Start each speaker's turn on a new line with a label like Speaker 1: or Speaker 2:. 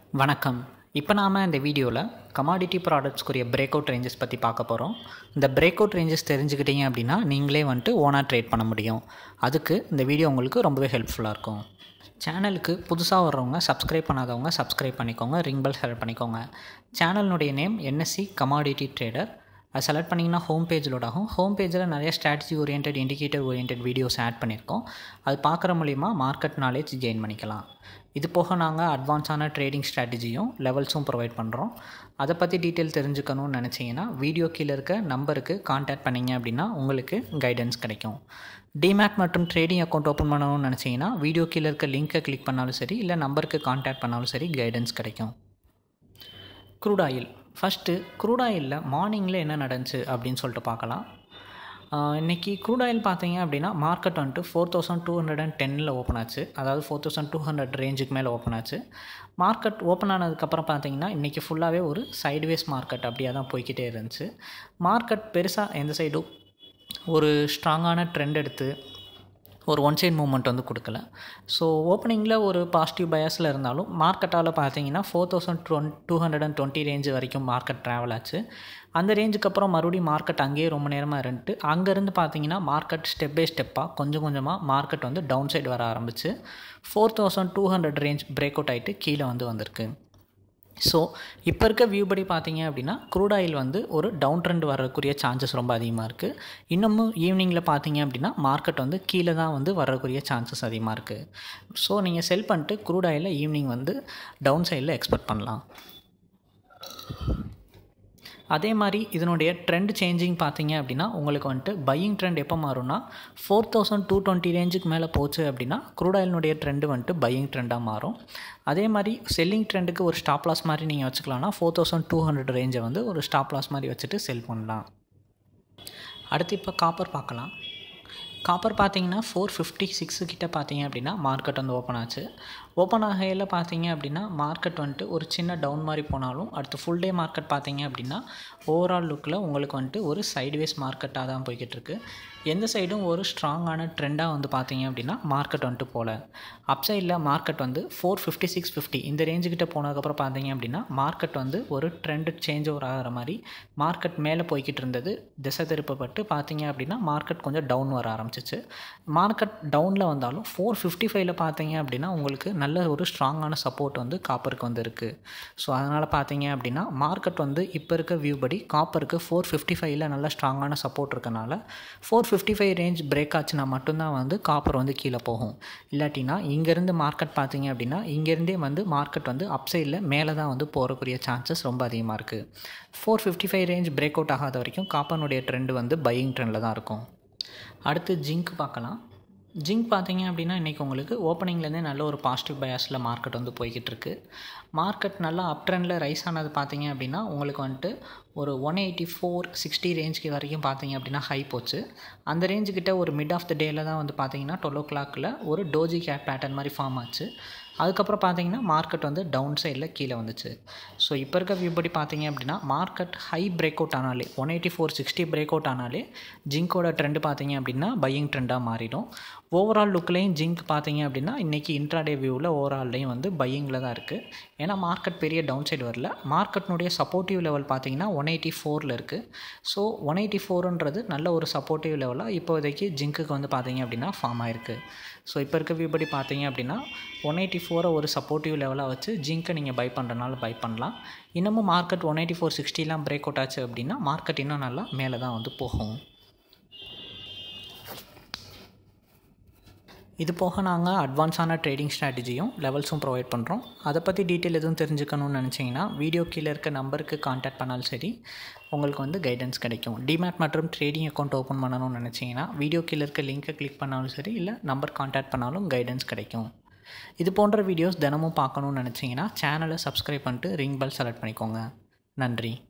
Speaker 1: வணக்கம் இப்போ நாம் இந்த வீடியோவில் கமாடிட்டி ப்ராடக்ட்ஸ்க்குரிய பிரேக் அவுட் ரேஞ்சஸ் பற்றி பார்க்க போகிறோம் இந்த பிரேக் அவுட் ரேஞ்சஸ் தெரிஞ்சுக்கிட்டீங்க அப்படின்னா நீங்களே வந்துட்டு ஓனாக ட்ரேட் பண்ண முடியும் அதுக்கு இந்த வீடியோ உங்களுக்கு ரொம்பவே ஹெல்ப்ஃபுல்லாக இருக்கும் சேனலுக்கு புதுசாக வர்றவங்க சப்ஸ்கிரைப் பண்ணாதவங்க சப்ஸ்கிரைப் பண்ணிக்கோங்க ரிங் பெல் செலக்ட் பண்ணிக்கோங்க சேனலினுடைய நேம் என்எஸ்சி கமாடிட்டி ட்ரேடர் அது செலக்ட் பண்ணிங்கன்னா ஹோம் பேஜ் லோட் ஆகும் ஹோம் பேஜில் நிறைய strategy orient indicator orient videos add பண்ணியிருக்கோம் அது பார்க்குற மூலிமா மார்க்கெட் நாலேஜ் கெயின் பண்ணிக்கலாம் இது போக நாங்கள் அட்வான்ஸான ட்ரேடிங் ஸ்ட்ராட்டஜியும் லெவல்ஸும் ப்ரொவைட் பண்ணுறோம் அதை பற்றி டீட்டெயில் தெரிஞ்சுக்கணும்னு நினச்சிங்கன்னா வீடியோ கீழே இருக்க நம்பருக்கு காண்டாக்ட் பண்ணிங்க அப்படின்னா உங்களுக்கு கைடன்ஸ் கிடைக்கும் டிமேட் மற்றும் ட்ரேடிங் அக்கௌண்ட் ஓப்பன் பண்ணணும்னு நினச்சிங்கன்னா வீடியோ கீழே இருக்க லிங்க்கை கிளிக் பண்ணாலும் சரி இல்லை நம்பருக்கு காண்டாக்ட் பண்ணாலும் சரி கைடன்ஸ் கிடைக்கும் க்ரூட் ஆயில் ஃபஸ்ட்டு க்ரூட் ஆயிலில் மார்னிங்கில் என்ன நடந்துச்சு அப்படின்னு சொல்லிட்டு பார்க்கலாம் இன்றைக்கி க்ரூட் ஆயில் பார்த்தீங்க அப்படின்னா மார்க்கெட் வந்துட்டு four thousand two hundred and டென்னில் ஓப்பன் ஆச்சு அதாவது ஃபோர் தௌசண்ட் டூ ஹண்ட்ரட் ரேஞ்சுக்கு மேலே ஓப்பன் ஆச்சு மார்க்கெட் ஓப்பன் ஆனதுக்கப்புறம் பார்த்தீங்கன்னா இன்றைக்கி ஃபுல்லாகவே ஒரு சைட்வேஸ் மார்க்கெட் அப்படியே தான் போய்கிட்டே இருந்துச்சு மார்க்கெட் பெருசாக எந்த சைடும் ஒரு ஸ்ட்ராங்கான ட்ரெண்ட் எடுத்து ஒரு ஒன் சைட் மூமெண்ட் வந்து கொடுக்கல ஸோ ஓப்பனிங்கில் ஒரு பாசிட்டிவ் பயாஸில் இருந்தாலும் மார்க்கெட்டால் பார்த்தீங்கன்னா ஃபோர் தௌசண்ட் டுவென் two hundred and twenty range வரைக்கும் மார்க்கெட் ட்ராவல் ஆச்சு அந்த ரேஞ்சுக்கு அப்புறம் மறுபடியும் மார்க்கெட் அங்கேயே ரொம்ப நேரமாக இருந்துட்டு அங்கேருந்து பார்த்தீங்கன்னா மார்க்கெட் ஸ்டெப் பை ஸ்டெப்பாக கொஞ்சம் கொஞ்சமாக மார்க்கெட் வந்து டவுன் சைடு வர ஆரம்பிச்சு four thousand two hundred range break out ஆகிட்டு கீழே வந்து வந்திருக்கு ஸோ இப்போ இருக்க வியூ படி பார்த்தீங்க அப்படின்னா க்ரூட் ஆயில் வந்து ஒரு டவுன் ட்ரெண்ட் வரக்கூடிய சான்சஸ் ரொம்ப அதிகமாக இருக்குது இன்னமும் ஈவினிங்கில் பார்த்தீங்க அப்படின்னா மார்க்கெட் வந்து கீழே தான் வந்து வரக்கூடிய சான்சஸ் அதிகமாக இருக்குது ஸோ நீங்கள் செல் பண்ணிட்டு க்ரூட் ஆயிலில் ஈவினிங் வந்து டவுன் சைடில் எக்ஸ்பெக்ட் பண்ணலாம் அதே மாதிரி இதனுடைய ட்ரெண்ட் சேஞ்சிங் பார்த்தீங்க அப்படின்னா உங்களுக்கு வந்துட்டு பையிங் ட்ரெண்ட் எப்போ மாறும்னா ஃபோர் தௌசண்ட் டூ டுவெண்ட்டி ரேஞ்சுக்கு மேலே போச்சு அப்படின்னா க்ரூட் ஆயிலினுடைய ட்ரெண்டு வந்துட்டு பையிங் ட்ரெண்டாக மாறும் அதே மாதிரி செல்லிங் ட்ரெண்டுக்கு ஒரு ஸ்டாப் லாஸ் மாதிரி நீங்கள் வச்சுக்கலாம்னா ஃபோர் தௌசண்ட் டூ ஹண்ட்ரட் ரேஞ்சை வந்து ஒரு ஸ்டாப் லாஸ் மாதிரி வச்சுட்டு செல் பண்ணலாம் அடுத்து இப்போ காப்பர் பார்க்கலாம் காப்பர் பார்த்தீங்கன்னா ஃபோர் ஃபிஃப்டி சிக்ஸு கிட்ட பார்த்தீங்க அப்படின்னா மார்க்கெட் வந்து ஓப்பன் ஆச்சு ஓப்பன் ஆகையில் பார்த்தீங்க அப்படின்னா மார்க்கெட் வந்துட்டு ஒரு சின்ன டவுன் மாதிரி போனாலும் அடுத்து ஃபுல் டே மார்க்கெட் பார்த்தீங்க அப்படின்னா ஓவரால் லுக்கில் உங்களுக்கு வந்துட்டு ஒரு சைட்வேஸ் மார்க்கெட்டாக தான் போய்கிட்டு இருக்கு எந்த சைடும் ஒரு ஸ்ட்ராங்கான ட்ரெண்டாக வந்து பார்த்தீங்க அப்படின்னா மார்க்கெட் வந்துட்டு போகல அப் சைடில் மார்க்கெட் வந்து ஃபோர் ஃபிஃப்டி சிக்ஸ் ஃபிஃப்டி இந்த ரேஞ்சுக்கிட்ட போனதுக்கப்புறம் பார்த்தீங்க அப்படின்னா மார்க்கெட் வந்து ஒரு ட்ரெண்டு சேஞ்ச் ஓவர் ஆகிற மாதிரி மார்க்கெட் மேலே போய்கிட்டு இருந்தது திசை திருப்பப்பட்டு பார்த்தீங்க அப்படின்னா மார்க்கெட் கொஞ்சம் டவுன் வர ஆரம்பிச்சிச்சு மார்க்கெட் டவுனில் வந்தாலும் ஃபோர் ஃபிஃப்டி ஃபைவ்ல பார்த்தீங்க அப்படின்னா உங்களுக்கு நல்ல ஒரு ஸ்ட்ராங்கான சப்போர்ட் வந்து காப்பருக்கு வந்து இருக்குது ஸோ அதனால் பார்த்தீங்க அப்படின்னா மார்க்கெட் வந்து இப்போ இருக்க வியூ படி காப்பருக்கு ஃபோர் ஃபிஃப்டி ஃபைவ்ல நல்ல ஸ்ட்ராங்கான சப்போர்ட் இருக்கனால four fifty five range break ஆச்சுன்னா மட்டும்தான் வந்து காப்பர் வந்து கீழே போகும் இல்லாட்டினா இங்கேருந்து மார்க்கெட் பார்த்தீங்க அப்படின்னா இங்கேருந்தே வந்து மார்க்கெட் வந்து அப் சைடில் மேலே தான் வந்து போகக்கூடிய சான்சஸ் ரொம்ப அதிகமாக இருக்குது four fifty five range break out ஆகாத வரைக்கும் காப்பனுடைய ட்ரெண்டு வந்து பையிங் ட்ரெண்டில் தான் இருக்கும் அடுத்து ஜிங்க் பார்க்கலாம் ஜிங்க் பார்த்தீங்க அப்படின்னா இன்றைக்கி உங்களுக்கு ஓப்பனிங்லேருந்தே நல்ல ஒரு பாசிட்டிவ் பயாஸில் மார்க்கெட் வந்து போய்கிட்டு இருக்கு மார்க்கெட் நல்லா அப் ட்ரெண்டில் ரைஸ் ஆனது பார்த்தீங்க அப்படின்னா உங்களுக்கு வந்துட்டு ஒரு ஒன் எயிட்டி ஃபோர் சிக்ஸ்டி ரேஞ்சுக்கு வரைக்கும் பார்த்தீங்க அப்படின்னா ஹை போச்சு அந்த ரேஞ்சுக்கிட்ட ஒரு மிட் ஆஃப் த டேயில் தான் வந்து பார்த்தீங்கன்னா டுவெல் ஓ கிளாக்கில் ஒரு டோஜி கேட் பேட்டர்ன் மாதிரி ஃபார்ம் ஆச்சு அதுக்கப்புறம் பார்த்தீங்கன்னா மார்க்கெட் வந்து டவுன் சைடில் கீழே வந்துச்சு ஸோ இப்போ இருக்க வியூ படி பார்த்தீங்க அப்படின்னா மார்க்கெட் ஹை பிரேக் அவுட் ஆனாலே one eighty four sixty break out ஆனாலே ஜிங்கோட ட்ரெண்டு பார்த்தீங்க அப்படின்னா பையிங் ட்ரெண்டாக மாறிடும் ஓவரால் லுக்லேயும் ஜிங்க் பார்த்தீங்க அப்படின்னா இன்றைக்கி இன்ட்ராடே வியூவில் ஓவரால்லையும் வந்து பையிங்கில் தான் இருக்குது ஏன்னா மார்க்கெட் பெரிய டவுன் சைடு வரல மார்க்கெட்னுடைய சப்போர்ட்டிவ் லெவல் பார்த்தீங்கன்னா ஒன் எயிட்டி ஃபோரில் இருக்குது ஸோ ஒன் எயிட்டி ஃபோருன்றது நல்ல ஒரு சப்போர்ட்டிவ் லெவலாக இப்போதைக்கு ஜிங்க்குக்கு வந்து பார்த்தீங்க அப்படின்னா ஃபார்ம் ஆயிருக்கு ஸோ இப்போ இருக்க வியூ படி பார்த்தீங்க அப்படின்னா ஒன் எயிட்டி ஃபோரை ஒரு சப்போர்ட்டிவ் லெவலாக வச்சு ஜிங்க்கை நீங்கள் பை பண்ணுறனால பை பண்ணலாம் இன்னமும் மார்க்கெட் ஒன் எயிட்டி ஃபோர் சிக்ஸ்டிலாம் பிரேக் அவுட் ஆச்சு அப்படின்னா மார்க்கெட் இன்னும் நல்லா மேலே தான் வந்து போகும் இது போக நாங்கள் அட்வான்ஸான ட்ரேடிங் ஸ்ட்ராட்டஜியும் லெவல்ஸும் ப்ரொவைட் பண்ணுறோம் அதை பற்றி டீட்டெயில் எதுவும் தெரிஞ்சுக்கணும்னு நினச்சிங்கன்னா வீடியோ கீழே இருக்க நம்பருக்கு காண்டாக்ட் பண்ணாலும் சரி உங்களுக்கு வந்து கைடன்ஸ் கிடைக்கும் டிமேட் மற்றும் ட்ரேடிங் அக்கௌண்ட் ஓப்பன் பண்ணணும்னு நினச்சிங்கன்னா வீடியோ கீழே இருக்க லிங்க்கை கிளிக் பண்ணாலும் சரி இல்லை நம்பர் காண்டாக்ட் பண்ணாலும் கைடன்ஸ் கிடைக்கும் இது போன்ற வீடியோஸ் தினமும் பார்க்கணுன்னு நினச்சிங்கன்னா சேனலை சப்ஸ்கிரைப் பண்ணிட்டு ரிங் பெல் செலக்ட் பண்ணிக்கோங்க நன்றி